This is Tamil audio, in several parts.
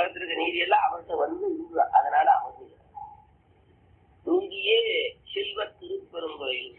உலகத்தில் இருக்க நீதி எல்லாம் அவர்கிட்ட வந்து இருந்துதான் அதனால அமைதி நீதியே செல்வ திருப்பெருங்கோயில்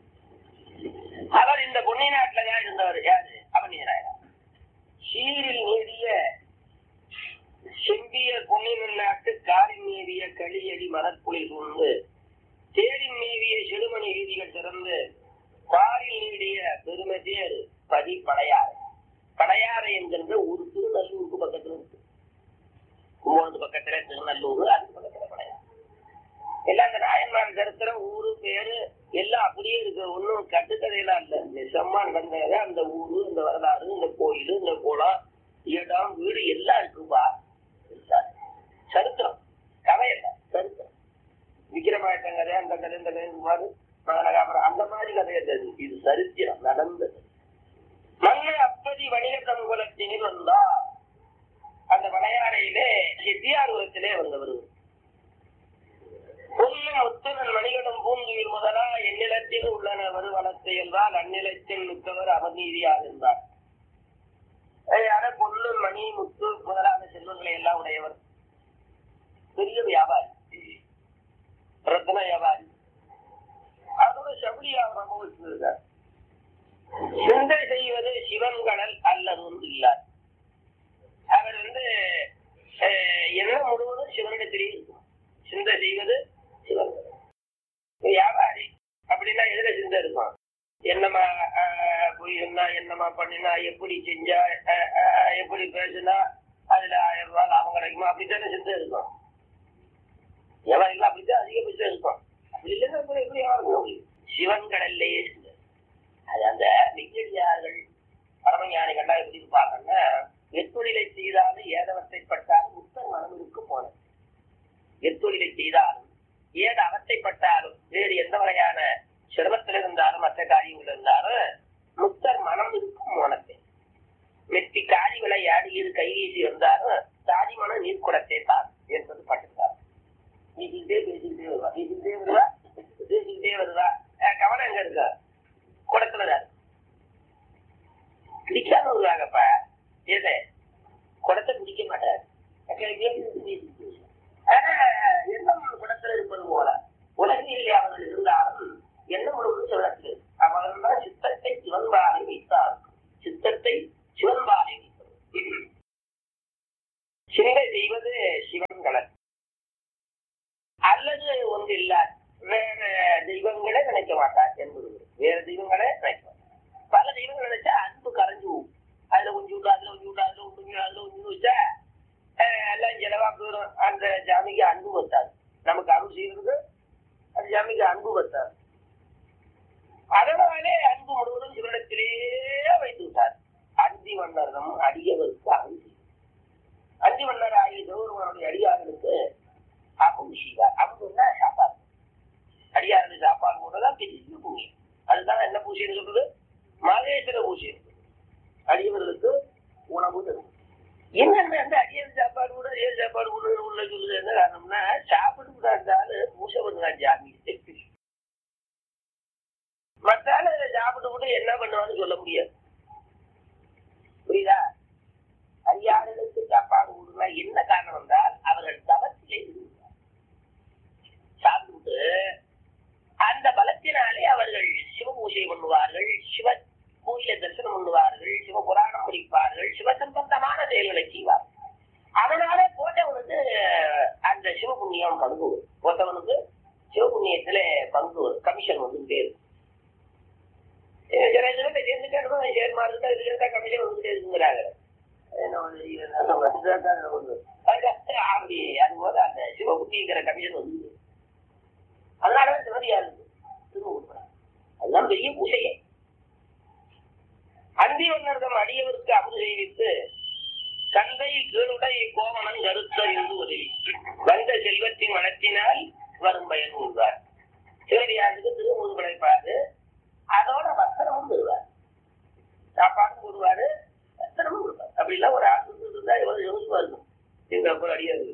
அவர் இந்த பொன்னி நாட்டுல தான் இருந்தவர் யாரு அவனியராயர் சீரில் நீடிய செம்பிய பொன்னின் நாட்டு காரின் மீறிய களியடி மலர்குளிர் சூழ்ந்து தேரின் மீறிய செடுமணி வீதிகள் திறந்து பாரில் நீடிய பெருமை தேர் பதி படையாறு படையாறு என்கின்ற ஒரு திருநல்லூருக்கு பக்கத்துல இருக்கு கும்போணத்து பக்கத்துல திருநல்லூர் அதுக்கு பக்கத்துல படையாறு எல்லாம் இந்த நாயன்மான் சரித்திரம் ஊரு பேரு எல்லாம் அப்படியே இருக்கு ஒன்றும் கட்டுக்கதையெல்லாம் இல்ல இந்த செம்மான் நடந்தது அந்த ஊரு இந்த வரலாறு இந்த கோயில் இந்த குளம் இடம் வீடு எல்லாம் இருக்குப்பா எல்லாம் சரித்திரம் கதை இல்ல சரித்திரம் விக்கிரமாயத்தன் கதை அந்த கதை இந்த கதை மாதிரி மகனகாபுரம் அந்த மாதிரி கதை இருந்தது இது சரித்திரம் நடந்தது மண்ணு அப்பதி வணிக சங்குலத்தினில் வந்தார் அந்த வளையாறையிலே செட்டியார்வத்திலே வந்தவர் பொன்னு முத்துனன் மணிகளும் பூந்துயிர் முதலா எந்நிலத்தில் உள்ளன வருவனத்தை என்றால் அந்நிலத்தில் மிக்கவர் அவநீதியாக இருந்தார் யார பொண்ணு மணி முத்து முதலான செல்வங்களை எல்லாம் உடையவர் பெரிய வியாபாரி ரத்ன வியாபாரி அதோட சபரியாக அனுபவிச்சிருக்கார் சிந்தை செய்வது சிவன்கடல் அல்லது ஒன்று இல்லார் அவர் வந்து அஹ், எண்ணம் முழுவதும் சிவனிடத்திலே இருக்கும் சிந்தை செய்வது சிவன்கடல் வியாபாரி அப்படின்னா எதுல சிந்தை இருக்கும் என்னமா அஹ், போய் என்ன என்னமா பண்ணினா எப்படி செஞ்சா அஹ், அஹ், எப்படி பேசினா அதுல ஆயிரம் ரூபாய் லாபம் கிடைக்குமா அப்படித்தானே சிந்தை இருக்கும் வியாபாரிகள் அப்படித்தான் அதிகபட்சம் இருக்கும் அப்படி இல்லைன்னா அப்புறம் எப்படி வியாபாரம் பண்ண முடியும் சிவன் கடல்லையே சிந்தை அது அந்த விஜயார்கள் பரமஞானிகள்லாம் எப்படி இருப்பாங்கன்னா எத்தொழிலை செய்தாலும் ஏதவத்தை பட்டாலும் முத்தன் மனமிருக்கு போன எத்தொழிலை செய்தாலும் ஏது அவத்தைப்பட்டாலும் வேறு எந்த வகையான சிரமத்தில் இருந்தாலும் மற்ற காரியங்கள் இருந்தாலும் முத்தர் மனம் இருக்கும் மோனத்தை மெத்தி காரி விளையாடி இரு கைவீசி இருந்தாலும் தாடி மனம் நீர் குடத்தை தான் என்பது பட்டுத்தார் பேசிக்கிட்டே பேசிக்கிட்டே வருவா பேசிக்கிட்டே வருவா பேசிக்கிட்டே வருவா அஹ் கவனம் எங்க இருக்கா குடத்துல தான் இருக்கு. பிடிக்காம வருவாங்கப்பா எது குடத்தை பிடிக்க மாட்டார் ஆனா எண்ணம் குடத்துல இருப்பது போல உலகில் அவர்கள் இருந்தாலும் எண்ணம் முழுவதும் சிவனத்தில் இருக்கு. அவர்கள் தான் சித்தத்தை சிவன்பாலை வைத்தார் சித்தத்தை சிவன்பாலை வைத்தார் சிந்தை செய்வது சிவன்களன் அல்லது ஒன்று இல்லார் வேற தெய்வங்களே நினைக்க மாட்டார் என்பது வேற தெய்வங்களே நினைக்க மாட்டார் பல தெய்வங்கள் நினைச்சா அன்பு கரைஞ்சு போகும் அதுல கொஞ்சம் விட்டு அதுல கொஞ்சம் விட்டு அதுல கொஞ்சம் அதுல கொஞ்சம் வச்சா அஹ், எல்லாம் செலவா போயிடும் அந்த ஜாமிக்கு அன்பு பத்தாது நமக்கு அருள் செய்யறது அந்த ஜாமிக்கு அன்பு பத்தாது அதனாலே அன்பு முழுவதும் சிவனிடத்திலேயே வைத்து விட்டார் அந்தி மன்னரும் அடியவருக்கு அருள் செய்யும் அந்தி மன்னர் ஆகிய கௌரவனுடைய அடியார்களுக்கு அபு செய்வார் அபுன்னா சாப்பாடு அடியாருக்கு சாப்பாடு போட்டதான் பெரிய பூஜை அதுதான் என்ன பூஜைன்னு சொல்றது மகேஸ்வர பூஜை அடியவர்களுக்கு உணவு தரும் என்னென்ன அந்த அடியர் சாப்பாடு கூட ஏர் சாப்பாடு கூட உள்ள சொல்லுது என்ன காரணம்னா சாப்பிட்டு கூட இருந்தாலும் பூசை பண்ணுறான் ஜாமி மற்ற ஆளு சாப்பிட்டு கூட என்ன பண்ணுவான்னு சொல்ல முடியாது புரியுதா அடியார்களுக்கு சாப்பாடு கொடுனா என்ன காரணம் என்றால் அவர்கள் தவத்திலே இருந்தார் சாப்பிட்டு அந்த பலத்தினாலே அவர்கள் சிவ பூஜை பண்ணுவார்கள் சிவ கோயிலை தரிசனம் பண்ணுவார்கள் சிவ புராணம் படிப்பார்கள் சிவ சம்பந்தமான செயல்களை செய்வார்கள் அதனாலே போட்டவனுக்கு அந்த சிவ புண்ணியம் பங்கு வரும். போட்டவனுக்கு சிவ புண்ணியத்துல பங்கு வரும். கமிஷன் வந்துகிட்டே இருக்கும் அஹ் சில இதுல சேர்ந்துட்டே இருக்கும் ஷேர் மார்க்கெட் இதுல இருந்தா கமிஷன் வந்துகிட்டே இருக்குங்கிறாங்க என்ன ஒரு இது நல்ல ஒரு இதுதான் தான் ஒண்ணு. அது அப்படி அதுபோல அந்த சிவ புண்ணியங்கிற கமிஷன் வந்து அதனாலதான் சிவதியா இருக்கு திரும்ப அதுதான் பெரிய பூசையே அந்திவண்ணர்தம் அடியவருக்கு அமுது செய்வித்து தந்தை கீழுடை கோவணன் கருத்தறிந்து உதவி வந்த செல்வத்தின் வளத்தினால் வரும் பயன் கொள்வார் சிவடியாருக்கு திருமுது படைப்பாரு அதோட வஸ்திரமும் தருவார் சாப்பாடும் போடுவாரு வஸ்திரமும் கொடுப்பார் அப்படிலாம் ஒரு ஆள் இருந்தா எவ்வளவு யோசிப்பா இருக்கும் எங்க அப்புறம் அடியாது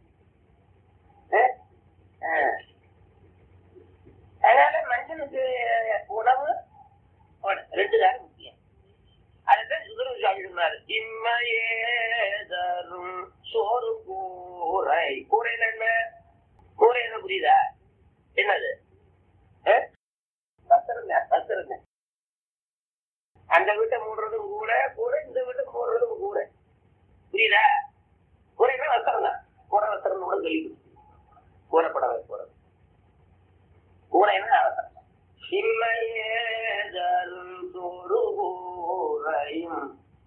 அதனால மனுஷனுக்கு உணவு உண- ரெண்டு காரம் முக்கியம் அதுதான் சுந்தர சுவாமி சொன்னாரு இம்மையே தரும் சோறு கூரை கூரைன்னு என்ன கூரை என்ன புரியுதா என்னது அஹ்? வஸ்திரம் தான், வஸ்திரம் தான். அந்த வீட்டை மூடுறதும் கூட கூட இந்த வீட்டை மூடுறதும் கூட புரியுதா கூரைன்னா வஸ்திரம் தான் கூரை வஸ்திரம் கூட சொல்லி கூறப்படவே போறது கூரைன்னா வஸ்திரம் சிம்மையேதரும் தோறு கூரையும்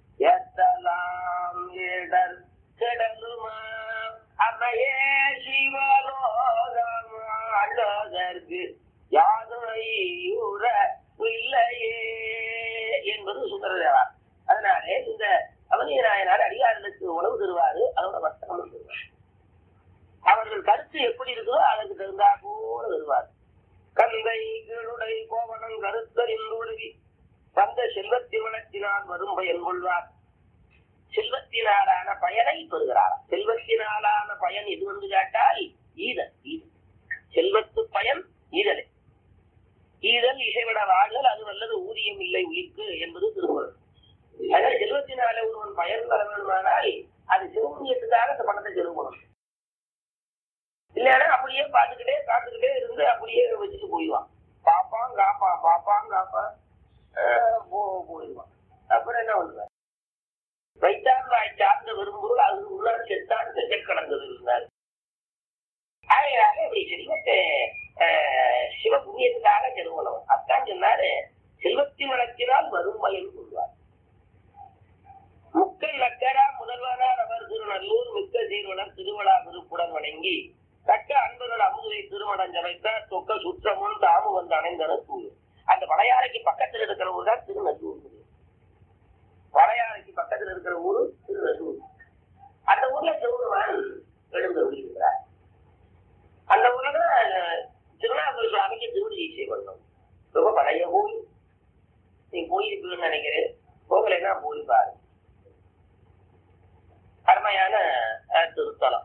எத்தலாம் இடர் கிடலுமா அவையே சிவலோகம் அல்லதற்கு யாதுரையுற இல்லையே என்பது சுந்தரதேவா அதனாலே இந்த அவனிய நாயனார் அடியார்களுக்கு உணவு தருவாரு அதோட வர்த்தகம் தருவார் அவர்கள் கருத்து எப்படி இருக்குதோ அதற்கு தகுந்தா போல தருவார் கந்தை கீழுடை கோவணம் கருத்தறிந்துழுவி வந்த செல்வத்திமனத்தினால் வரும் பயன் கொள்வார் செல்வத்தினாலான பயனை பெறுகிறார் செல்வத்தினாலான பயன் எது வந்து கேட்டால் ஈதல் ஈதல் செல்வத்து பயன் ஈதலே ஈதல் இசைவிட வாழ்தல் அது நல்லது ஊதியம் இல்லை உயிர்க்கு என்பது திருக்குறள் அதனால செல்வத்தினாலே ஒருவன் பயன் பெற வேண்டுமானால் அது சிவபுண்ணியத்துக்காக அந்த பணத்தை செலவு இல்லைன்னா அப்படியே பார்த்துக்கிட்டே காத்துக்கிட்டே இருந்து அப்படியே வச்சுட்டு போயிடுவான் பாப்பான் காப்பான் பாப்பான் காப்பான் ஆஹ் போ- போயிடுவான் அப்புறம் என்ன பண்ணுவார் வைத்தான் வாய் சார்ந்த விரும்புகள் அது உள்ளார் செத்தான் செஞ்ச கடந்தது இருந்தார் ஆகையாக இப்படி செல்வத்தை ஆஹ், சிவபுண்ணியத்துக்காக செல்வனவன் அத்தான் சொன்னாரு செல்வத்தின் வளர்ச்சினால் வரும் பயன் கொள்வார் முக்கல் நக்கரா முதல்வனார் அவர் திருநல்லூர் மிக்க சீர்வனர் திருவிழா விருப்புடன் வணங்கி தக்க அன்பர்கள் அமுதுரை திருமணம் சமைத்தார் தொக்க சுற்றமும் தாமு வந்து அணைந்தனர் தூள் அந்த வளையாறைக்கு பக்கத்துல இருக்கிற ஊர் தான் திருநல்லூர் வளையாறைக்கு பக்கத்துல இருக்கிற ஊரு திருநல்லூர் அந்த ஊர்ல திருமணம் எழுந்து விடுகிறார் அந்த ஊர்ல தான் திருநாகூர் சுவாமிக்கு திருவிழி செய்யணும் ரொம்ப பழைய கோயில் நீ போயிருப்பீங்கன்னு நினைக்கிறேன் போகலைன்னா போய் பாரு அருமையான அஹ், திருத்தலம்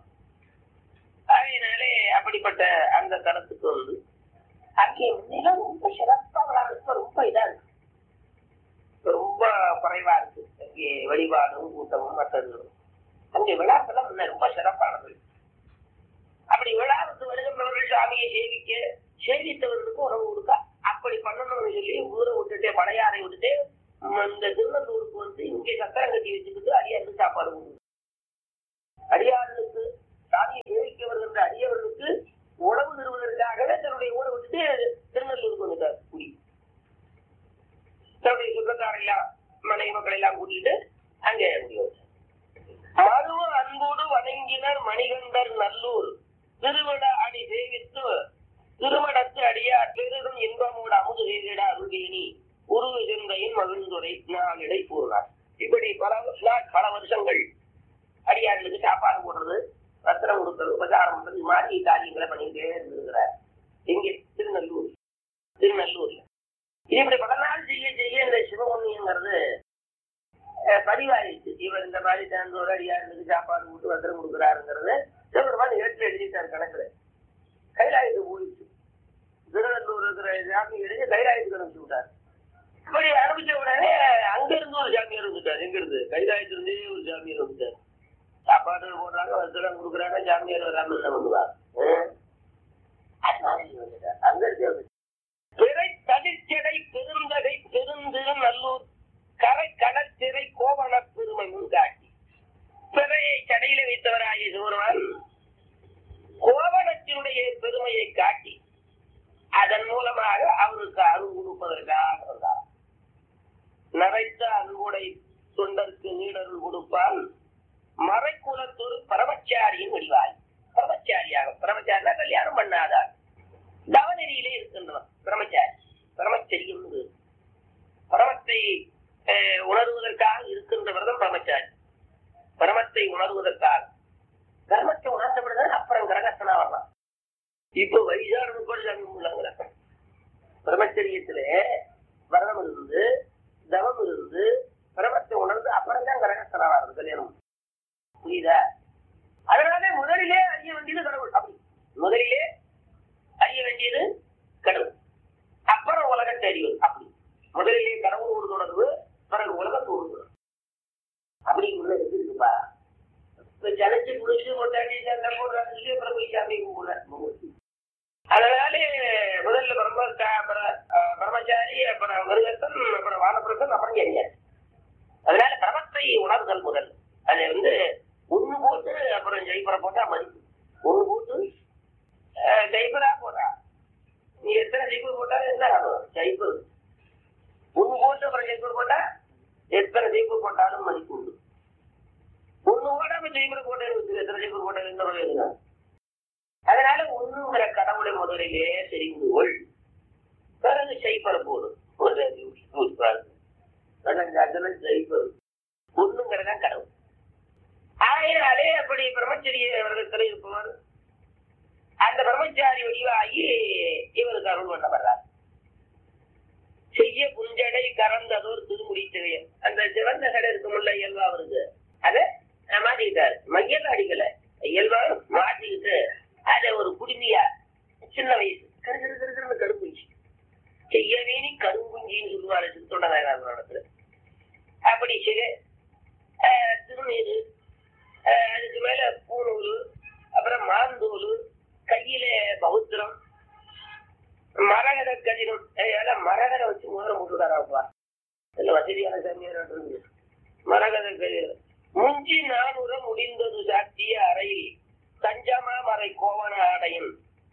அதனாலே அப்படிப்பட்ட அந்த தலத்துக்கு வந்து அங்கே நிலம் ரொம்ப சிறப்பா விளையாடுறது ரொம்ப இதா இருக்கு ரொம்ப குறைவா இருக்கு அங்கே வழிபாடும் கூட்டமும் மற்றதும் அங்கே விழாக்கெல்லாம் இன்னும் ரொம்ப சிறப்பானது அப்படி விழாவுக்கு வருகின்றவர்கள் சாமியை சேவிக்க சேவித்தவர்களுக்கு உணவு கொடுக்க அப்படி பண்ணணும்னு சொல்லி ஊரை விட்டுட்டு பழையாறை விட்டுட்டு ம், இந்த திருநெல்வேலிக்கு வந்து இங்கே சக்கரம் கட்டி வச்சுக்கிட்டு அடியாருக்கு சாப்பாடு கொடுக்கணும். அடியார்களுக்கு சாமியை சேவிக்க வருகின்ற அடியவர்களுக்கு உணவு தருவதற்காகவே தன்னுடைய ஊரை விட்டுட்டு திருநெல்வேலிக்கு வந்துட்டார் குடி தன்னுடைய சொந்தக்காரெல்லாம் மனைவி மக்கள் எல்லாம் கூட்டிட்டு அங்கே குடி வந்தார். மருவ அன்போடு வணங்கினர் மணிகண்டர் நல்லூர் திருவிட அடி சேவித்து திருமணத்து அடியார் பெரிதும் இன்பமோடு அமுது செய்திட அருளியணி உருவு சிந்தையின் மகிழ்ந்துரை நாளிடை கூறினார் இப்படி பல நாள் பல வருஷங்கள் அடியார்களுக்கு சாப்பாடு போடுறது ரத்தனம் கொடுக்கறது உபச்சாரம் பண்றது இது மாதிரி காரியங்களை பண்ணிக்கிட்டே இருந்திருக்கிறார் இங்கே திருநல்லூர் திருநல்லூர்ல இது இப்படி பல நாள் செய்ய செய்ய இந்த சிவபுண்ணியங்கிறது அஹ், பதிவாயிருச்சு இவர் இந்த மாதிரி சேர்ந்தோர் அடியார்களுக்கு சாப்பாடு போட்டு ரத்தனம் கொடுக்குறாருங்கிறது சிவபெருமான் ஏற்று எழுதிட்டார் கணக்குல கைலாயத்துக்கு போயிடுச்சு திருநல்லூர் இருக்கிற சாமி எழுதி கைலாயத்துக்கு அனுப்பிச்சு விட்டார் இப்படி அனுப்பிச்ச உடனே அங்க இருந்து ஒரு சாமியார் வந்துட்டார் எங்க இருந்து கைலாயத்துல இருந்தே ஒரு சாமியார் வந்துட்டார் சாப்பாடு போடுறாங்க வசனம் கொடுக்குறாங்க சாமியார் வராம என்ன பண்ணுவார் அஹ்? அதனால இங்க வந்துட்டார். அங்க இருந்து வந்துட்டார். பிறை தடிச்சடை பெருந்தகை பெருந்திரு நல்லூர் கரை கடற்சிறை கோவண பெருமை முன்காட்டி பிறையை சடையில வைத்தவராகிய சிவருமான் கோவணத்தினுடைய பெருமையை காட்டி அதன் மூலமாக அவருக்கு அருள் கொடுப்பதற்காக வந்தார் நரைத்த அன்புடை தொண்டருக்கு நீடருள் கொடுப்பான் மறைக்குலத்தொரு பரமச்சாரியின் வடிவாய் பரமச்சாரியாக பரமச்சாரினா கல்யாணம் பண்ணாதார் தவநெறியிலே இருக்கின்றவன் பிரம்மச்சாரி பிரம்மச்சரியம் பரமத்தை அஹ், உணர்வதற்காக இருக்கின்றவர் தான் பிரம்மச்சாரி பரமத்தை உணர்வதற்காக கர்மத்தை உணர்ந்த விடுதான் அப்புறம் கிரகஸ்தனா வரலாம் இப்போ வயசான கூட சாமி உள்ளாங்கிற பிரம்மச்சரியத்திலே விரதம் இருந்து தவம் இருந்து பிரமத்தை உணர்ந்து அப்புறம் தான் கிரகஸ்தனா வர்றது கல்யாணம் புரியுதா அதனாலே முதலிலே அறிய வேண்டியது கடவுள் அப்படி முதலிலே அறிய வேண்டியது கடவுள் அப்புறம் உலகத்தை அறிவது அப்படி முதலிலே கடவுளோடு தொடர்பு பிறகு உலகத்தோடு தொடர்பு அப்படி உள்ள இருக்குப்பா இப்ப ஜலச்சு குளிச்சு கொண்டாடி சண்டை போடுறாங்க அப்புறம் போய் சாமி கும்பிடுறாங்க அதனால முதல்ல பிரம்ம அப்புறம் அஹ், பிரம்மச்சாரி அப்புறம் மிருகத்தன் அப்புறம் வானப்பிரசன் அப்புறம் எரியார் அதனால கிரமத்தை உணர்தல் முதல் அது வந்து ஒண்ணு போட்டு அப்புறம் ஜெய்புரா போட்டா மதிப்பு ஒண்ணு போட்டு அஹ், ஜெய்புரா போட்டா நீ எத்தனை ஜெய்பூர் போட்டாலும் என்ன ஆகும் ஜெய்பூர் ஒண்ணு போட்டு அப்புறம் ஜெய்பூர் போட்டா எத்தனை ஜெய்பூர் போட்டாலும் மதிப்பு உண்டு ஒண்ணு போடாம ஜெய்பூர் போட்டேன்னு எத்தனை ஜெய்பூர் போட்டாலும் என்ன பிரயோஜனம் அதனால ஒண்ணுங்கிற கடவுளை முதலிலே தெரிந்து கொள் பிறகு செய்பர போதும் ஒரு செய்பர் ஒண்ணுங்கிறதான் கடவுள் ஆகையினாலே அப்படி பிரம்மச்சரிய விரதத்தில் இருப்பவர் அந்த பிரம்மச்சாரி வடிவாகி இவருக்கு அருள் பண்ண வர்றார் செய்ய புஞ்சடை கறந்ததோர் திருமுடி திரையம் அந்த சிவந்த கடை இருக்குமுல்ல இயல்பா அவருக்கு அத மாட்டிக்கிட்டாரு மையல் அடிக்கல இயல்பா மாட்டிக்கிட்டு அத ஒரு குடுமியா சின்ன வயசு கரு கரு கரு கருன்னு கரும்புஞ்சி செய்யவே நீ கரும்புஞ்சின்னு சொல்லுவாரு திருத்தொண்டகாரத்துல அப்படி செய்ய ஆஹ், திருநீரு ஆஹ், அதுக்கு மேல பூநூல் அப்புறம் மாந்தூல் கையில பௌத்திரம் மரகத கதிரம் அதனால மரகத வச்சு முதல்ல போட்டுட்டாராப்பா இல்ல வசதியான சாமியார் இருந்து மரகத கதிரம் முஞ்சி நானூற முடிந்தது சாத்திய அறையில் தஞ்சமா மறை கோவன ஆடையும்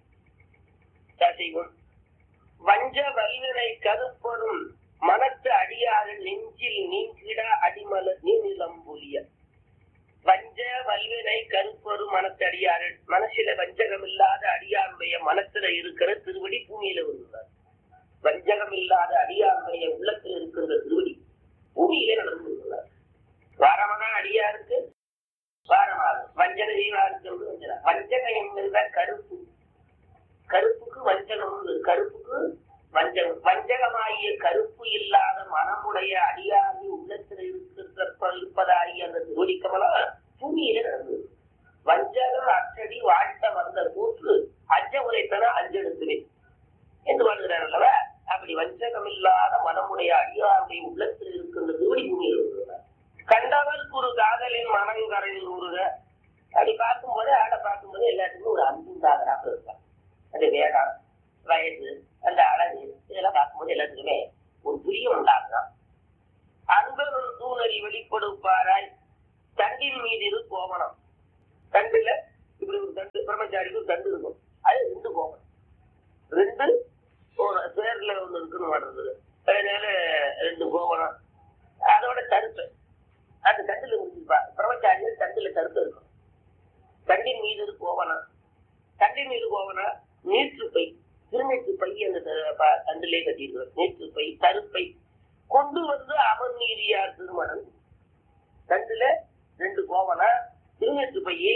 தசைவும் வஞ்ச வல்வினை கருப்பரும் மனத்து அடியாறு நெஞ்சில் நீங்கிட அடிமல நீநிலம்புலிய வஞ்ச வல்வினை கருப்பரு மனத்து அடியாறு மனசில வஞ்சகம் இல்லாத அடியாருடைய மனத்துல இருக்கிற திருவடி பூமியில வருகிறார் வஞ்சகம் இல்லாத அடியாருடைய உள்ளத்தில் இருக்கிற திருவடி பூமியிலே நடந்து வருகிறார் வாரமான அடியாருக்கு வாரமாகும் வஞ்சக ஜீவாருக்கு வஞ்சனா வஞ்சகம் என்கின்ற கருப்பு கருப்புக்கு வஞ்சகம் உண்டு. கருப்புக்கு வஞ்சகம் வஞ்சகமாகிய கருப்பு இல்லாத மனமுடைய அடியாகி உள்ளத்தில் இருக்கிற இருப்பதாகிய அந்த திருவடிக்கமலம் பூமியில நடந்தது வஞ்சகம் அச்சடி வாழ்த்த வந்த கூற்று அஞ்ச உரைத்தன அஞ்செடுத்துவேன் என்று வாழ்கிறார் அல்லவா அப்படி வஞ்சகம் இல்லாத மனமுடைய அடியாருடைய உள்ளத்தில் இருக்கின்ற திருவடி பூமியில் இருக்கிறார் கண்டவருக்கு ஒரு காதலின் மனங்கரையில் ஊறுக அப்படி பார்க்கும்போது ஆடை பார்க்கும்போது எல்லாத்துக்கும் ஒரு அன்புண்டாகிறாக இருப்பார் அது வேகம் வயது அந்த அழகு இதெல்லாம் பார்க்கும்போது எல்லாத்துக்குமே ஒரு பிரியம் உண்டாகுதான் அன்பரும் தூணறி வெளிப்படுப்பாராய் தண்டின் மீது இரு கோவணம் தண்டுல இப்படி ஒரு தண்டு பிரம்மச்சாரிக்கு ஒரு தண்டு இருக்கும் அது ரெண்டு கோவணம் ரெண்டு ஒரு பேர்ல ஒண்ணு இருக்குன்னு மாட்டுறது அதனால ரெண்டு கோவணம் அதோட கருத்து அந்த தண்டுல முடிஞ்சிருப்பா பிரம்மச்சாரிகள் தண்டுல கருத்து இருக்கும் தண்டின் மீது இரு கோவணம் தண்டின் மீது கோவனா நீற்று பை திருநீற்று பை அந்த த- ப- தண்டிலே கட்டியிருக்கிறார் நீற்று பை கருப்பை கொண்டு வந்து அமர் நீரியார் திருமணம் தண்டுல ரெண்டு கோவனா திருநீற்று பையே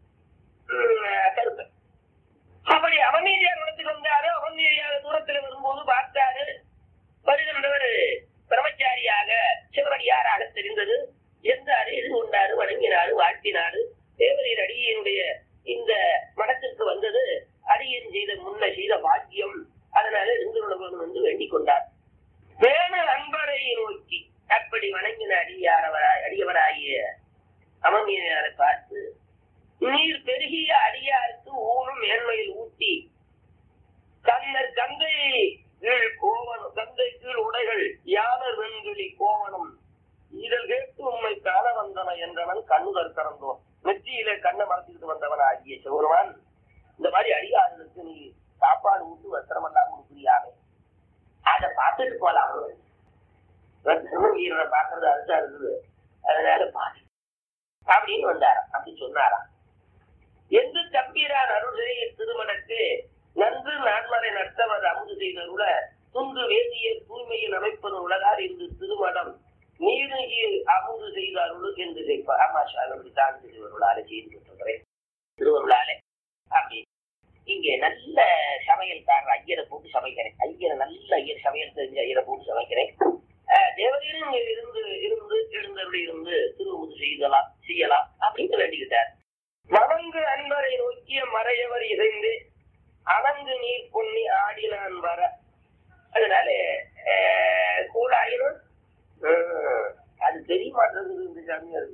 கருப்பை அப்படி அவநீதியார் இடத்துக்கு வந்தாரு அவநீதியார் தூரத்துல வரும்போது பார்த்தாரு வருகின்றவர் பிரம்மச்சாரியாக சிவனடியாராக தெரிந்தது இருந்தாரு இது கொண்டாரு வணங்கினாரு வாழ்த்தினாரு தேவரீர் அடியினுடைய இந்த மடத்திற்கு வந்தது அடியன் செய்த முன்ன செய்த பாக்கியம் அதனால இருந்துள்ளவர்கள் வந்து வேண்டிக் கொண்டார் வேண அன்பரை நோக்கி அப்படி வணங்கின அடியாரவராய் அடியவராகிய அமமியாரை பார்த்து நீர் பெருகிய அடியாருக்கு ஊனும் மேன்மையில் ஊட்டி கண்ணர் கங்கை கீழ் கோவனம் கங்கை கீழ் உடைகள் யானர் வெண்கிளி கோவனம் இதழ் கேட்டு உண்மை காண வந்தன என்றவன் கண்ணுதல் திறந்தோம் நெற்றியிலே கண்ணை மறைச்சிட்டு வந்தவன் ஆகிய சிவருமான் இந்த மாதிரி அடியார்களுக்கு நீ சாப்பாடு ஊட்டு வஸ்திரம் எல்லாம் கொடுக்குறியாமே அதை பார்த்துட்டு போலாம் தர்மவீரனை பார்க்கறது அதுதான் இருக்குது அதனால பாரு அப்படின்னு வந்தாராம் அப்படி சொன்னாராம் என்று தம்பிரான் அருள்களை திருமணத்து நன்று நான்மறை நட்டவர் அமுது செய்தருள துன்று வேதியர் தூய்மையில் அமைப்பது உலகார் இன்று திருமணம் நீருகில் அமுது செய்தாருள் என்று செய்ப்பார் ஆமா சார் அப்படித்தான் திருவருளாலே செய்து கொண்டிருக்கிறேன் திருவருளாலே அப்படி இங்கே நல்ல சமையல்காரர் ஐயரை போட்டு சமைக்கிறேன் ஐயரை நல்ல ஐயர் சமையல் தெரிஞ்ச ஐயரை போட்டு சமைக்கிறேன் அஹ் தேவரீரும் இங்க இருந்து இருந்து எழுந்தருளி இருந்து திருவுது செய்தலாம் செய்யலாம் அப்படின்னு வேண்டிக்கிட்டார் மணங்கு அன்பரை நோக்கிய மறையவர் இசைந்து அணங்கு நீர் பொன்னி ஆடினான் வர அதனால அஹ், கூழாயிரும் அஹ், அது தெரிய மாட்டேங்குது இந்த சாமியாருக்கு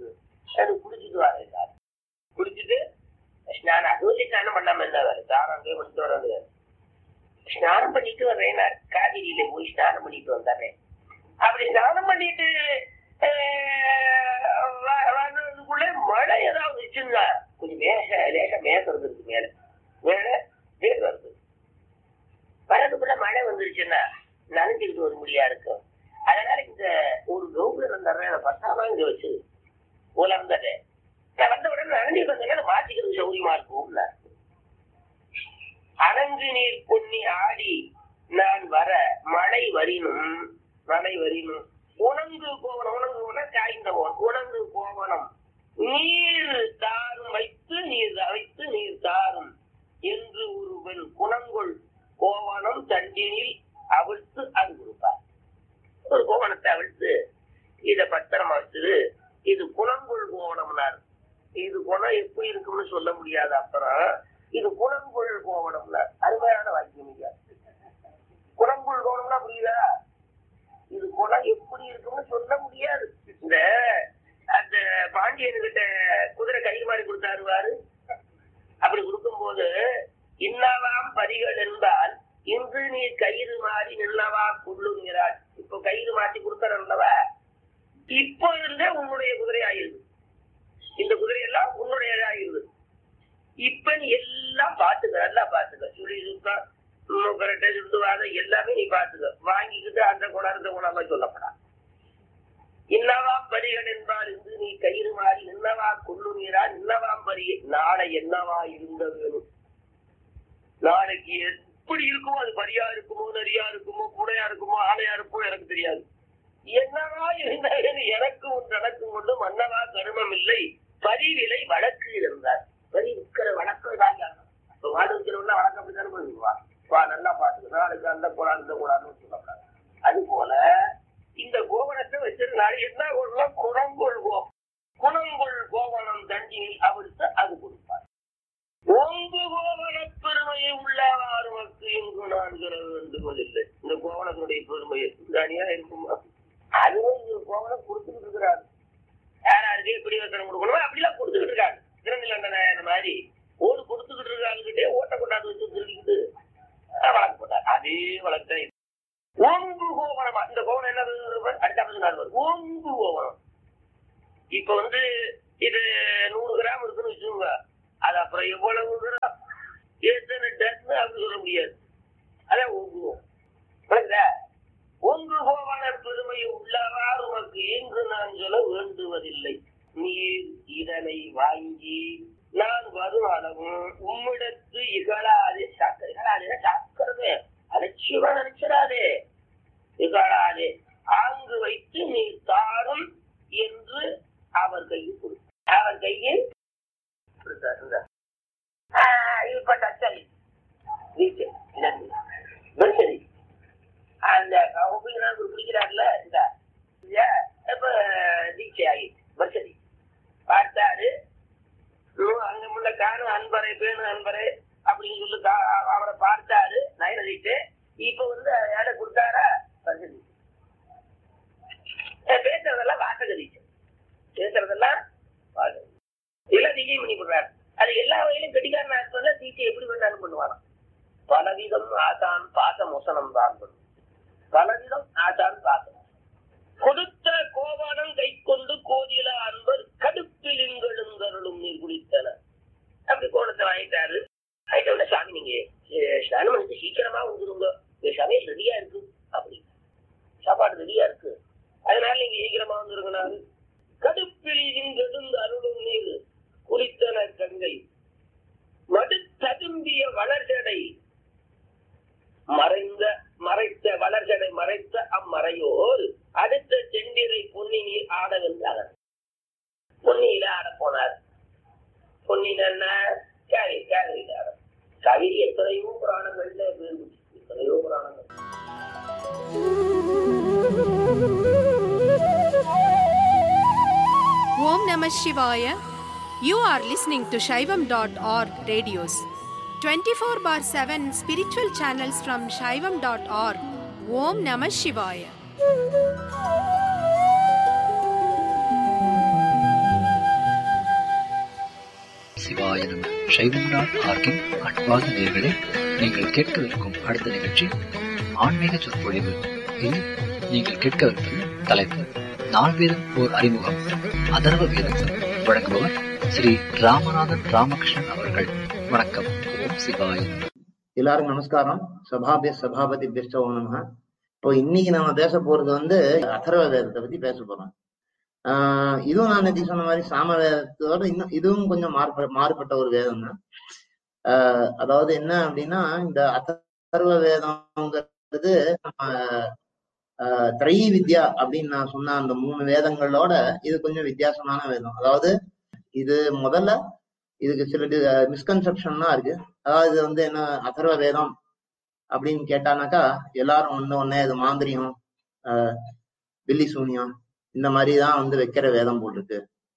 அது குடிச்சிட்டு வரேன் சார் குடிச்சிட்டு ஸ்நானம் அது வச்சு ஸ்நானம் பண்ணாம என்ன வேறு சாரம் அங்கே பண்ணிட்டு வர முடியாது ஸ்நானம் பண்ணிட்டு வர்றேன் நான் காவிரியில போய் ஸ்நானம் பண்ணிட்டு வந்துடுறேன் அப்படி ஸ்நானம் பண்ணிட்டு ஆஹ், வ- வர்றதுக்குள்ள மழை ஏதாவது வச்சுங்களா கொஞ்சம் மேக லேசா மேகம் இருந்திருக்கு மேல மேல வேர் வருது வரதுக்குள்ள மழை வந்துருச்சுன்னா நனைஞ்சுக்கிட்டு வர முடியா இருக்கும் அதனால இந்த ஒரு கௌரவம் இருந்தாரு பத்தாமா இங்க வச்சு உலர்ந்தது நான் வந்த உடனே நனைஞ்சிட்டு வந்தேன்னா மாத்திக்கிறது சௌரியமா இருக்கும்ல அணங்கு நீர் பொன்னி ஆடி நான் வர மழை வரினும் மழை வரினும் உணங்கு கோவனம் உணங்கு கோவனம் காய்ந்தவன் உணங்கு கோவனம் நீர் தாரும் வைத்து நீர் வைத்து நீர் தாரும் என்று ஒருவன் குணங்கொள் கோவனம் தண்டினில் அவிழ்த்து அது கொடுப்பார் ஒரு கோவணத்தை அவிழ்த்து இத பத்திரமா வச்சது இது குணங்கொள் கோவணம்னார் இது குணம் எப்படி இருக்கும்னு சொல்ல முடியாது அப்புறம் இது குணங்கொள் கோவணம்னார் அருமையான வாக்கியம் இல்லையா குணங்கொள் கோவணம்னா புரியுதா இது குணம் எப்படி இருக்கும்னு சொல்ல முடியாது இந்த அந்த பாண்டியன் கிட்ட குதிரை கை மாறி கொடுத்தாருவாரு அப்படி கொடுக்கும்போது இன்னவாம் பரிகள் என்றால் இன்று நீ கயிறு மாறி நில்லவா கொள்ளுங்கிறார் இப்போ கயிறு மாற்றி கொடுத்தரல்லவா இப்போ இருந்தே உன்னுடைய குதிரை ஆயிருது இந்த குதிரை எல்லாம் உன்னுடைய ஆயிருது இப்ப நீ எல்லாம் பாத்துக்க நல்லா பாத்துக்க சுழி சுத்தம் கரெக்டா சுடுவாத எல்லாமே நீ பாத்துக்க வாங்கிக்கிட்டு அந்த குணம் இந்த குணமா சொல்லப்படா இன்னவாம் பரிகள் என்பால் இன்று நீ கயிறு மாறி இன்னவா கொள்ளுகிறார் இன்னவாம் பரி நாளை என்னவா இருந்த வேணும் நாளைக்கு எப்படி இருக்குமோ அது பரியா இருக்குமோ நரியா இருக்குமோ கூடையா இருக்குமோ ஆணையா இருக்குமோ எனக்கு தெரியாது என்னவா இருந்தாலும் எனக்கு உன் நடக்கும் கொண்டு மன்னவா கருமம் இல்லை பரிவிலை வழக்கு இருந்தார் பரி விற்கிற வழக்கு தான் இப்ப வாடு விற்கிறவங்க வழக்கு அப்படித்தானே பண்ணுவா வா நல்லா பாத்துக்க நாளைக்கு அந்த கூடாது இந்த கூடாதுன்னு சொல்லக்கூடாது அது போல இந்த கோவணத்தை வச்சிருந்தாரு என்ன கொள்ளும் குணங்கொள்வோம் குணங்கொள் கோவணம் தண்டியில் அவிழ்த்து அது கொடுப்பார் ஒங்கு கோவண பெருமையை உள்ளவாறுமக்கு இங்கு நான்கிற வேண்டுகோளில்லை இந்த கோவணத்தினுடைய பெருமையை தனியா இருக்குமா அதுவும் இந்த கோவணம் கொடுத்துக்கிட்டு இருக்கிறாரு யாராருக்கு எப்படி வசனம் கொடுக்கணுமோ அப்படிலாம் கொடுத்துக்கிட்டு இருக்காங்க திருநெல்வேலி மாதிரி ஓடு கொடுத்துக்கிட்டு இருக்காங்ககிட்டே ஓட்ட கொண்டாந்து வச்சு திருடிக்கிட்டு அஹ், வழக்கு போட்டார் அதே வழக்கை ஓங்கு கோவணமா இந்த கோவணம் என்ன அடுத்த நாள் வரும் ஓங்கு கோவணம் இப்ப வந்து இது நூறு கிராம் இருக்குன்னு வச்சுக்கோங்க அது அப்புறம் எவ்வளவு கிராம் எத்தனை டன் அப்படின்னு சொல்ல முடியாது அதான் ஓங்குவோம் புரியுதா ஒன்று கோவண பெருமை உள்ளவாறு உனக்கு என்று நான் சொல்ல வேண்டுவதில்லை நீர் இதனை வாங்கி நான் வரும் அளவும் உம்மிடத்து இகழாதே சாக்க இகழாதே சாக்கிறது அலட்சியமா நினைச்சிடாதே இகழாதே ஆங்கு வைத்து நீ தாரும் என்று அவர் கையில் கொடு அவர் கையில் கொடுத்தார் இந்தா. ஆஹ் இப்ப தச்சலி வீட்டு வெர்சரி அந்த உபயோகம் குடிக்கிறார்ல இந்த இல்லையா? இப்ப தீட்சை ஆகிடுச்சு வசதி பார்த்தாரு ஹம், அங்க முள்ள காணும் அன்பரை பேணு அன்பரை அப்படின்னு சொல்லி கா- அவரை பார்த்தாரு நயனதிட்டு இப்ப வந்து யாரை கொடுத்தாரா வசதி அஹ் பேசுறதெல்லாம் வாசக தீட்சை பேசுறதெல்லாம் வாசக எல்லாம் தீட்சை பண்ணி கொடுறாரு அது எல்லா வகையிலும் கெட்டிக்காரனா இருப்பதில் தீட்சை எப்படி வேணாலும் பண்ணுவாராம் பலவிதம் ஆசான் பாச மோசனம் தான் பண்ணும் பலவிதம் ஆசான் பாசம் கொடுத்த கோவணம் கை கொண்டு கோதில அன்பர் கடுப்பில் இங்கெழுந்தருளும் நீர் குடித்தனர் அப்படி கோணத்தை வாங்கிட்டாரு வாங்கிட்ட உடனே சாமி நீங்க அஹ், ஸ்நானம் பண்ணிட்டு சீக்கிரமா வந்துருங்க இந்த சமையல் ரெடியா இருக்கு அப்படி சாப்பாடு ரெடியா இருக்கு அதனால நீங்க சீக்கிரமா வந்துருங்கனாரு கடுப்பில் இங்கெழுந்து அருளும் நீர் குளித்தன கங்கை மடுத்ததும்பிய வளர்ஜடை மறைந்த மறைத்த வளர்ஜடை மறைத்த அம்மறையோர் அடுத்த செண்டிரை பொன்னி நீர் ஆட வென்றார் பொன்னியில ஆட போனார் பொன்னின் என்ன காவி காவிரியில் ஆட கவிரி எத்தனையோ புராணங்கள்ல பேர் எத்தனையோ புராணங்கள் Om Namah Shivaya. You are listening to Shaivam.org radios. 24 bar 7 spiritual channels from Shaivam.org. Om Namah Shivaya. சிவாய நம சைவம்நாள் ஆர்கின் அன்பார்ந்த நேர்களே நீங்கள் கேட்கவிருக்கும் அடுத்த நிகழ்ச்சி ஆன்மீக சொற்பொழிவு இதில் நீங்கள் கேட்கவிருப்பது தலைப்பு நால்வேதம் ஓர் அறிமுகம் அதர்வ வேதம் வழங்குபவர் ஸ்ரீ ராமநாதன் ராமகிருஷ்ணன் அவர்கள் வணக்கம் ஓம் சிவாய நம. எல்லாருக்கும் நமஸ்காரம் சபாபிய சபாபதி பெஸ்டோ நம இப்போ இன்னைக்கு நம்ம பேச போறது வந்து அதர்வ வேதத்தை பத்தி பேச போறோம் ஆஹ் இதுவும் நான் நேத்தி சொன்ன மாதிரி சாம வேதத்தோட இன்னும் இதுவும் கொஞ்சம் மாறுப மாறுபட்ட ஒரு வேதம் தான் ஆஹ் அதாவது என்ன அப்படின்னா இந்த அதர்வ வேதம்ங்கிறது நம்ம ஆஹ் திரை வித்யா அப்படின்னு நான் சொன்ன அந்த மூணு வேதங்களோட இது கொஞ்சம் வித்தியாசமான வேதம் அதாவது இது முதல்ல இதுக்கு சில மிஸ்கன்செப்ஷன்லாம் இருக்கு அதாவது இது வந்து என்ன அதர்வ வேதம் அப்படின்னு கேட்டானாக்கா எல்லாரும் ஒண்ணு ஒண்ணே இது மாந்திரியம் ஆஹ் பில்லி சூனியம் இந்த மாதிரி தான் வந்து வைக்கிற வேதம் போட்டிருக்கு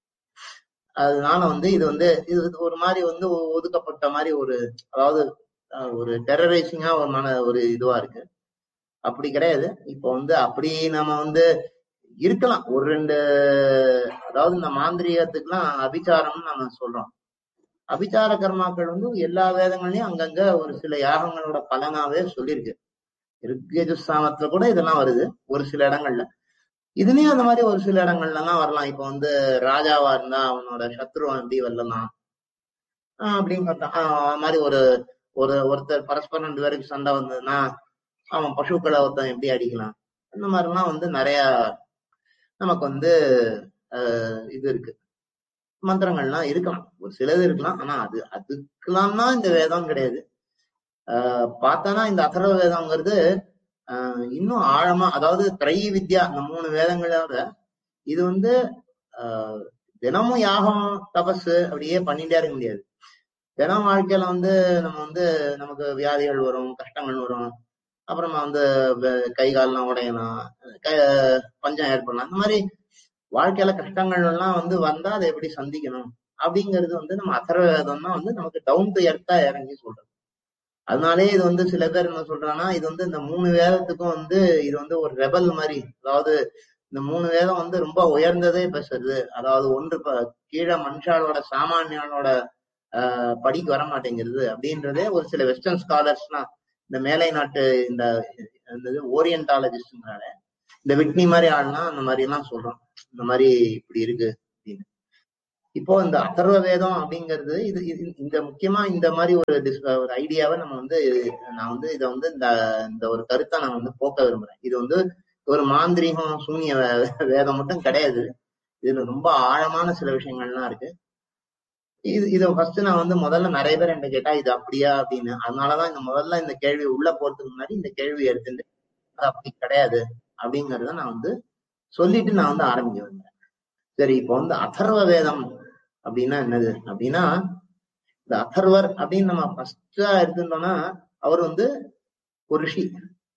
அதனால வந்து இது வந்து இது ஒரு மாதிரி வந்து ஒ- ஒதுக்கப்பட்ட மாதிரி ஒரு அதாவது ஆஹ் ஒரு டெரரைசிங்கா ஒரு மன ஒரு இதுவா இருக்கு அப்படி கிடையாது இப்போ வந்து அப்படி நம்ம வந்து இருக்கலாம் ஒரு ரெண்டு அதாவது இந்த மாந்திரிகத்துக்குலாம் அபிச்சாரம்னு நம்ம சொல்றோம் அபிச்சார கர்மாக்கள் வந்து எல்லா வேதங்கள்லயும் அங்கங்க ஒரு சில யாகங்களோட பலனாவே சொல்லியிருக்கு ரிக்யஜுஸ்தாமத்துல கூட இதெல்லாம் வருது ஒரு சில இடங்கள்ல இதுலயும் அந்த மாதிரி ஒரு சில இடங்கள்ல எல்லாம் வரலாம் இப்போ வந்து ராஜாவா இருந்தா அவனோட சத்ருவன் எப்படி வெல்லலாம் ஆஹ் அப்படிங்கிற ஆஹ் மாதிரி ஒரு ஒரு ஒருத்தர் பரஸ்பரம் ரெண்டு பேருக்கு சண்டை வந்ததுன்னா அவன் பசுக்களை ஒருத்தன் எப்படி அடிக்கலாம் இந்த மாதிரிலாம் வந்து நிறைய நமக்கு வந்து ஆஹ் இது இருக்கு மந்திரங்கள்லாம் இருக்கலாம் ஒரு சிலது இருக்கலாம் ஆனா அது அதுக்கெல்லாம் தான் இந்த வேதம் கிடையாது ஆஹ் பார்த்தானா இந்த அதர்வ வேதம்ங்கிறது ஆஹ் இன்னும் ஆழமா அதாவது திரை வித்யா இந்த மூணு வேதங்களோட இது வந்து ஆஹ் தினமும் யாகம் தபஸ் அப்படியே பண்ணிட்டே இருக்க முடியாது தினம் வாழ்க்கையில வந்து நம்ம வந்து நமக்கு வியாதிகள் வரும் கஷ்டங்கள் வரும் அப்புறமா வந்து வ- கை கால்லாம் உடையலாம் க- பஞ்சம் ஏற்படலாம் இந்த மாதிரி வாழ்க்கையில கஷ்டங்கள் எல்லாம் வந்து வந்தா அதை எப்படி சந்திக்கணும் அப்படிங்கிறது வந்து நம்ம அதர்வ வேதம் தான் வந்து நமக்கு டவுன் டு எர்த்தா இறங்கி சொல்றது அதனாலே இது வந்து சில பேர் என்ன சொல்றாங்கன்னா இது வந்து இந்த மூணு வேதத்துக்கும் வந்து இது வந்து ஒரு ரெபல் மாதிரி அதாவது இந்த மூணு வேதம் வந்து ரொம்ப உயர்ந்ததே பேசுறது அதாவது ஒன்று இப்ப கீழே மனுஷாலோட சாமானியானோட ஆஹ் படிக்கு வர மாட்டேங்கிறது அப்படின்றதே ஒரு சில வெஸ்டர்ன் ஸ்காலர்ஸ்லாம் இந்த மேலை நாட்டு இந்த ஓரியன்டாலஜிஸ்ட்னால இந்த விட்னி மாதிரி ஆள்லாம் அந்த மாதிரி எல்லாம் சொல்றோம் இந்த மாதிரி இப்படி இருக்கு அப்படின்னு இப்போ இந்த அதர்வ வேதம் அப்படிங்கிறது இது இது- இந்த முக்கியமா இந்த மாதிரி ஒரு dis- ஒரு ஐடியாவை நம்ம வந்து நான் வந்து இதை வந்து இந்த இந்த ஒரு கருத்தை நான் வந்து போக்க விரும்புறேன் இது வந்து ஒரு மாந்திரீகம் சூனிய வே- வேதம் மட்டும் கிடையாது இதுல ரொம்ப ஆழமான சில விஷயங்கள்லாம் இருக்கு இது இதை ஃபர்ஸ்ட் நான் வந்து முதல்ல நிறைய பேர் என்கிட்ட கேட்டா இது அப்படியா அப்படின்னு அதனாலதான் இந்த முதல்ல இந்த கேள்வி உள்ள போறதுக்கு முன்னாடி இந்த கேள்வி எடுத்துட்டு அது அப்படி கிடையாது அப்படிங்கறத நான் வந்து சொல்லிட்டு நான் வந்து ஆரம்பிக்க வந்தேன் சரி இப்போ வந்து அதர்வ வேதம் அப்படின்னா என்னது அப்படின்னா இந்த அதர்வர் அப்படின்னு நம்ம ஃபர்ஸ்டா எடுத்துட்டோம்னா அவர் வந்து ஒரு ரிஷி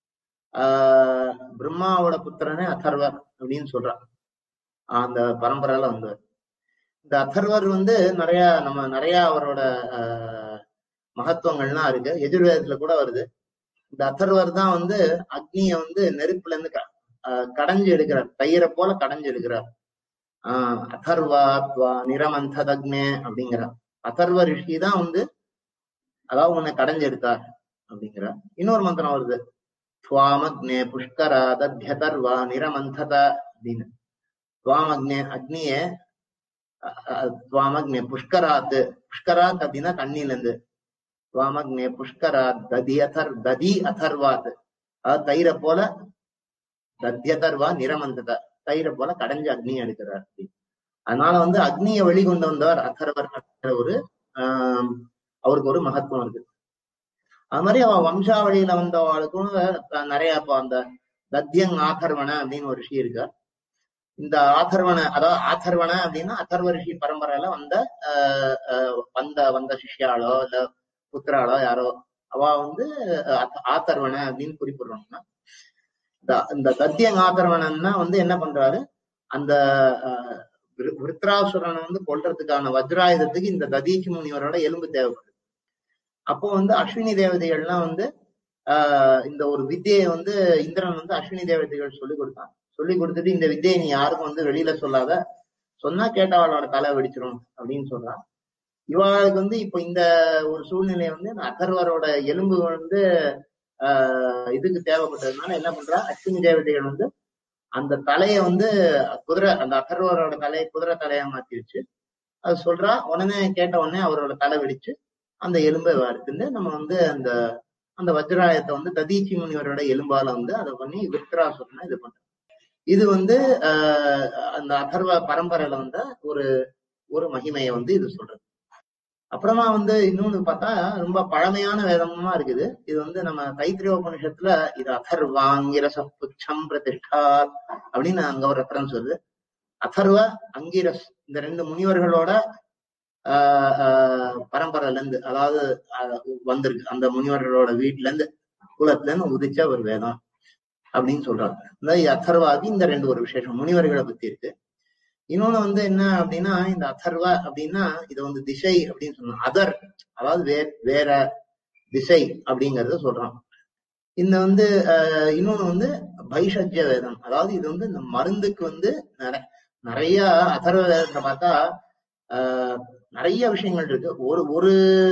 ஆஹ் பிரம்மாவோட புத்திரனே அதர்வர் அப்படின்னு சொல்றார் அந்த பரம்பரையில வந்தவர் இந்த அதர்வர் வந்து நிறைய நம்ம நிறைய அவரோட ஆஹ் மகத்துவங்கள்லாம் இருக்கு எதிர்வேதத்துல கூட வருது இந்த அதர்வர் தான் வந்து அக்னிய வந்து நெருப்புல இருந்து க- ஆஹ் கடைஞ்சு எடுக்கிறார் தயிரை போல கடைஞ்சு எடுக்கிறார் ஆஹ் அதர்வா துவா நிரமந்ததக்னே அப்படிங்கிறார் அதர்வ ரிஷி தான் வந்து அதாவது உன்னை கடைஞ்சு எடுத்தார் அப்படிங்கிறார் இன்னொரு மந்திரம் வருது துவாமக்னே புஷ்கரா தத்யதர்வா நிரமந்தத அப்படின்னு துவாமக்னே அக்னிய அஹ் அஹ் துவாமக்னே புஷ்கராத் புஷ்கராத் அப்படின்னா தண்ணில இருந்து துவாமக்னே புஷ்கராத் ததி அதர் ததி அதர்வாத் அதாவது தயிரை போல தத்யதர்வா நிரமந்தத தயிரை போல கடைஞ்சு அக்னியை எடுக்கிறார் அப்படின்னு. அதனால வந்து அக்னியை வெளிக்கொண்டு வந்தவர் அதர்வர் அப்படிங்கிற ஒரு ஆஹ் அவருக்கு ஒரு மகத்துவம் இருக்கு அது மாதிரி அவ வம்சாவளியில வந்தவளுக்கும் அஹ் நிறைய இப்போ அந்த தத்யங் ஆதர்வன அப்படின்னு ஒரு ரிஷி இருக்கார் இந்த ஆதர்வன அதாவது ஆதர்வன அப்படின்னா அதர்வ ரிஷி பரம்பரையில வந்த ஆஹ் ஆஹ் வந்த வந்த சிஷ்யாளோ இல்ல புத்திராளோ யாரோ அவ வந்து ஆத்த- ஆதர்வன அப்படின்னு குறிப்பிடுறாங்கன்னா இந்த- இந்த தத்தியங் ஆதர்வனன்னா வந்து என்ன பண்றாரு அந்த ஆஹ் விரு- விருத்ராசுரனை வந்து கொல்றதுக்கான வஜ்ராயுதத்துக்கு இந்த ததீச்சி முனிவரோட எலும்பு தேவைப்படுது அப்போ வந்து அஸ்வினி தேவதைகள்லாம் வந்து ஆஹ் இந்த ஒரு வித்தியை வந்து இந்திரன் வந்து அஸ்வினி தேவதைகள் சொல்லி கொடுத்தான் சொல்லி கொடுத்துட்டு இந்த வித்தியை நீ யாருக்கும் வந்து வெளியில சொல்லாத சொன்னா கேட்டவாளோட தலை வெடிச்சிரும் அப்படின்னு சொல்றான் இவாளுக்கு வந்து இப்ப இந்த ஒரு சூழ்நிலை வந்து இந்த அதர்வரோட எலும்பு வந்து ஆஹ் இதுக்கு தேவைப்பட்டதுனால என்ன பண்றா அஸ்வினி தேவதைகள் வந்து அந்த தலையை வந்து குதிரை அந்த அதர்வரோட தலையை குதிரை தலையா மாத்தி வச்சு அது சொல்றா உடனே கேட்ட உடனே அவரோட தலை வெடிச்சு அந்த எலும்பை எடுத்துட்டு நம்ம வந்து அந்த அந்த வஜ்ராயத்தை வந்து ததீச்சி முனிவரோட எலும்பால வந்து அதை பண்ணி விருத்ராசுரனை இது பண்றோம் இது வந்து ஆஹ் அந்த அதர்வ பரம்பரையில வந்த ஒரு ஒரு மகிமையை வந்து இது சொல்றது அப்புறமா வந்து இன்னொன்னு பார்த்தா ரொம்ப பழமையான வேதமா இருக்குது இது வந்து நம்ம தைத்திரிய உபநிஷத்துல இது அதர்வாங்கிரச புச்சம் பிரதிஷ்டா அப்படின்னு அங்க ஒரு ரெஃபரன்ஸ் வருது அதர்வ அங்கிரஸ் இந்த ரெண்டு முனிவர்களோட ஆஹ் ஆஹ் பரம்பரையில இருந்து அதாவது ஆஹ் வந்திருக்கு அந்த முனிவர்களோட வீட்டுல இருந்து குலத்துல இருந்து உதிச்ச ஒரு வேதம் அப்படின்னு சொல்றாங்க இந்த அதர்வாதி இந்த ரெண்டு ஒரு விசேஷம் முனிவர்களை பத்தி இருக்கு இன்னொன்னு வந்து என்ன அப்படின்னா இந்த அதர்வ அப்படின்னா இது வந்து திசை அப்படின்னு சொன்னோம் அதர் அதாவது வே வேற திசை அப்படிங்கறத சொல்றான் இந்த வந்து ஆஹ் இன்னொன்னு வந்து பைஷஜ்ய வேதம் அதாவது இது வந்து இந்த மருந்துக்கு வந்து நிற- நிறைய அதர்வ வேதத்தை பார்த்தா ஆஹ் நிறைய விஷயங்கள் இருக்கு ஒரு ஒரு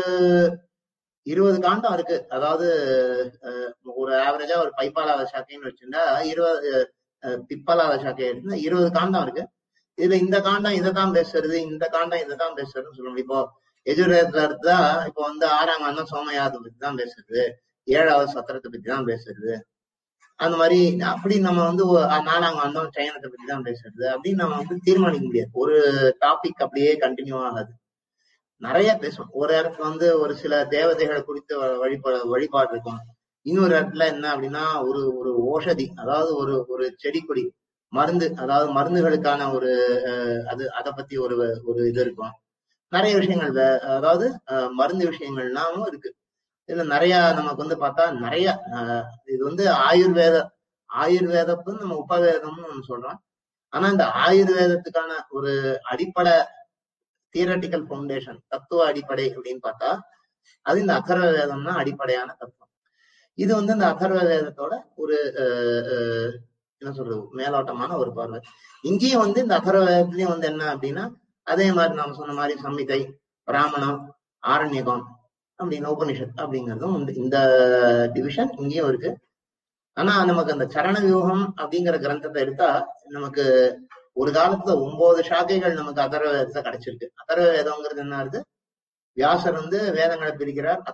இருபது காண்டம் இருக்கு அதாவது ஆஹ் ஒரு ஆவரேஜா ஒரு பைப்பாலாத சாக்கைன்னு வச்சிருந்தா இருபது ஆஹ் பிப்பலாத சாக்கை எடுத்தா இருபது காண்டம் இருக்கு இதுல இந்த காண்டம் இதை தான் பேசுறது இந்த காண்டம் இதை தான் பேசுறதுன்னு சொல்லணும் இப்போ எஜுர்வேதத்துல இருந்தா இப்போ வந்து ஆறாம் காண்டம் சோமயாதத்தை பத்தி தான் பேசுறது ஏழாவது சத்திரத்தை பத்தி தான் பேசுறது அந்த மாதிரி அப்படி நம்ம வந்து ஒ- நாலாம் காண்டம் சயனத்தை பத்தி தான் பேசுறது அப்படின்னு நம்ம வந்து தீர்மானிக்க முடியாது ஒரு டாபிக் அப்படியே கண்டினியூ ஆகாது நிறைய பேசும் ஒரு இடத்துல வந்து ஒரு சில தேவதைகளை குறித்து வ- வழிபாடு வழிபாடு இருக்கும் இன்னொரு இடத்துல என்ன அப்படின்னா ஒரு ஒரு ஓஷதி அதாவது ஒரு ஒரு செடி கொடி மருந்து அதாவது மருந்துகளுக்கான ஒரு அஹ், அது அதை பத்தி ஒரு ஒரு இது இருக்கும் நிறைய விஷயங்கள் வே- அதாவது அஹ், மருந்து விஷயங்கள்லாமும் இருக்கு இதுல நிறைய நமக்கு வந்து பார்த்தா நிறைய அஹ், இது வந்து ஆயுர்வேத ஆயுர்வேதப்பும் நம்ம உபவேதம்னு ஒண்ணு சொல்றோம் ஆனா இந்த ஆயுர்வேதத்துக்கான ஒரு அடிப்படை தியரட்டிக்கல் ஃபவுண்டேஷன் தத்துவ அடிப்படை அப்படின்னு பார்த்தா அது இந்த அகர்வ வேதம்னா அடிப்படையான தத்துவம் இது வந்து இந்த அகர்வ வேதத்தோட ஒரு அஹ், அஹ், என்ன சொல்றது மேலோட்டமான ஒரு பார்வை இங்கேயும் வந்து இந்த அகர்வ வேதத்துலயும் வந்து என்ன அப்படின்னா அதே மாதிரி நாம சொன்ன மாதிரி சம்மிதை பிராமணம் ஆரண்யகம் அப்படின்னு உபனிஷத் அப்படிங்கிறதும் உண்டு இந்த டிவிஷன் இங்கேயும் இருக்கு ஆனா நமக்கு அந்த சரண வியூகம் அப்படிங்கிற கிரந்தத்தை எடுத்தா நமக்கு ஒரு காலத்துல ஒன்பது சாக்கைகள் நமக்கு அதர்வ வேதத்தை கிடைச்சிருக்கு அதர்வ வேதம்ங்கிறது என்ன இருக்கு வியாசர் வந்து வேதங்களை பிரிக்கிறார்